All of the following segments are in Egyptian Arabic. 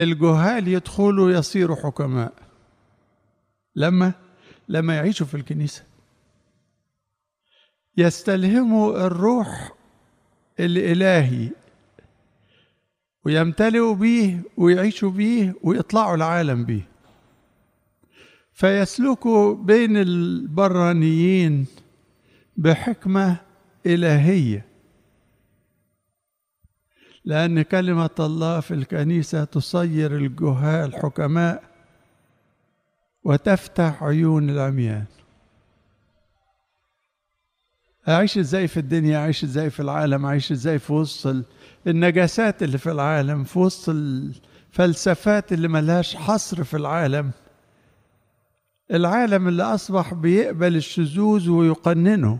الجهال يدخلوا يصيروا حكماء لما لما يعيشوا في الكنيسة يستلهموا الروح الإلهي ويمتلئوا بيه ويعيشوا بيه ويطلعوا العالم بيه فيسلكوا بين البرانيين بحكمة إلهية لأن كلمة الله في الكنيسة تصير الجهال حكماء وتفتح عيون العميان أعيش إزاي في الدنيا أعيش إزاي في العالم أعيش إزاي في وسط النجاسات اللي في العالم في وسط الفلسفات اللي ملهاش حصر في العالم العالم اللي أصبح بيقبل الشذوذ ويقننه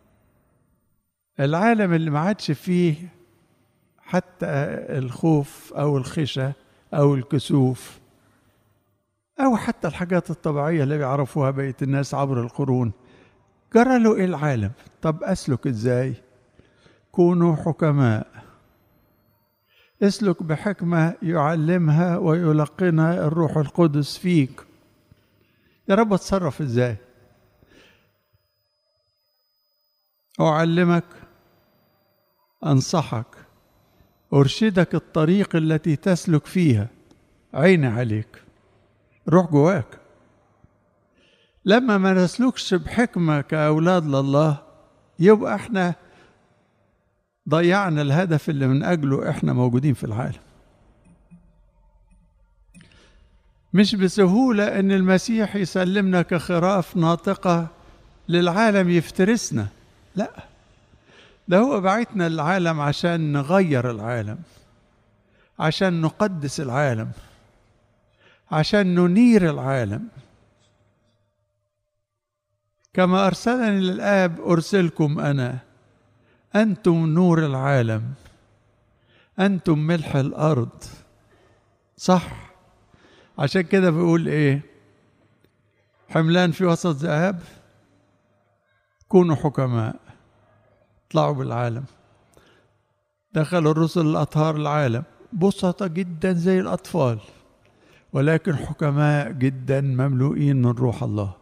العالم اللي ما عادش فيه حتى الخوف أو الخشة أو الكسوف أو حتى الحاجات الطبيعية اللي بيعرفوها بقية الناس عبر القرون جرى له إيه العالم طب أسلك إزاي كونوا حكماء اسلك بحكمة يعلمها ويلقنها الروح القدس فيك يا رب اتصرف ازاي أعلمك أنصحك أرشدك الطريق التي تسلك فيها عيني عليك روح جواك لما ما نسلكش بحكمة كأولاد لله يبقى احنا ضيعنا الهدف اللي من أجله احنا موجودين في العالم مش بسهولة إن المسيح يسلمنا كخراف ناطقة للعالم يفترسنا لا ده هو بعتنا العالم عشان نغير العالم عشان نقدس العالم عشان ننير العالم كما أرسلني للآب أرسلكم أنا أنتم نور العالم أنتم ملح الأرض صح عشان كده بيقول إيه حملان في وسط ذئاب كونوا حكماء اطلعوا بالعالم دخل الرسل الأطهار العالم بسطة جدا زي الأطفال ولكن حكماء جدا مملوئين من روح الله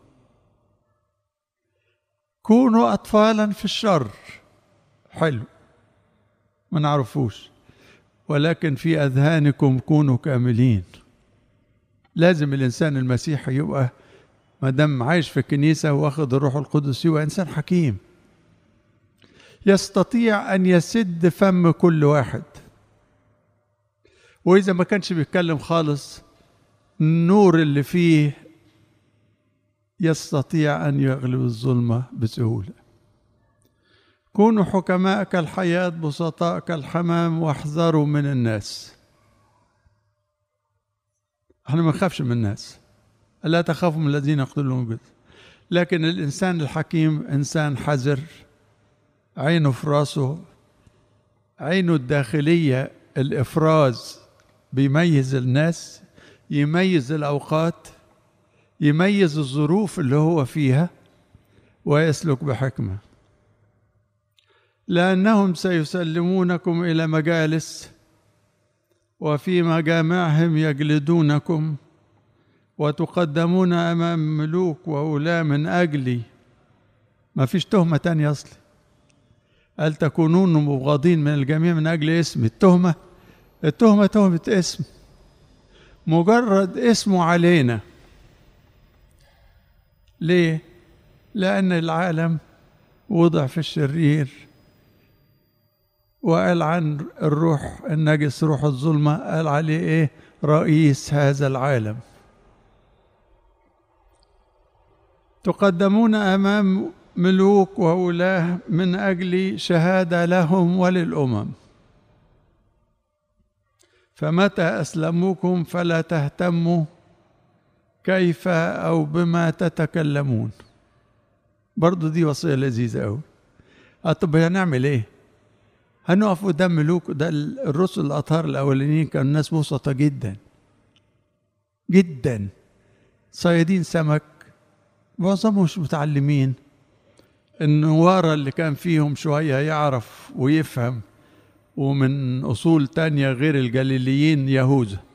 كونوا أطفالا في الشر حلو ما نعرفوش ولكن في أذهانكم كونوا كاملين لازم الإنسان المسيحي يبقى ما دام عايش في الكنيسة واخد الروح القدس يبقى إنسان حكيم يستطيع أن يسد فم كل واحد وإذا ما كانش بيتكلم خالص النور اللي فيه يستطيع أن يغلب الظلمة بسهولة كونوا حكماء كالحياة بسطاء كالحمام واحذروا من الناس احنا ما نخافش من الناس لا تخافوا من الذين يقتلون الجثث لكن الإنسان الحكيم إنسان حذر عينه في راسه عينه الداخلية الإفراز بيميز الناس يميز الأوقات يميز الظروف اللي هو فيها ويسلك بحكمة لأنهم سيسلمونكم إلى مجالس وفي مجامعهم يجلدونكم وتقدمون أمام ملوك وولاة من أجلي ما فيش تهمة تانية أصلي قال تكونون مبغضين من الجميع من أجل اسمي التهمة التهمة تهمة اسم مجرد اسمه علينا ليه؟ لأن العالم وضع في الشرير وقال عن الروح النجس روح الظلمة قال عليه إيه؟ رئيس هذا العالم تقدمون أمام ملوك وولاة من أجل شهادة لهم وللأمم فمتى أسلموكم فلا تهتموا كيف أو بما تتكلمون برضو دي وصية لذيذة أوي طب هنعمل إيه؟ هنقف قدام ملوك ده الرسل الأطهار الأولانيين كانوا ناس بسطة جدا جدا صيادين سمك معظمهم مش متعلمين النوارة اللي كان فيهم شوية يعرف ويفهم ومن أصول تانية غير الجليليين يهوذا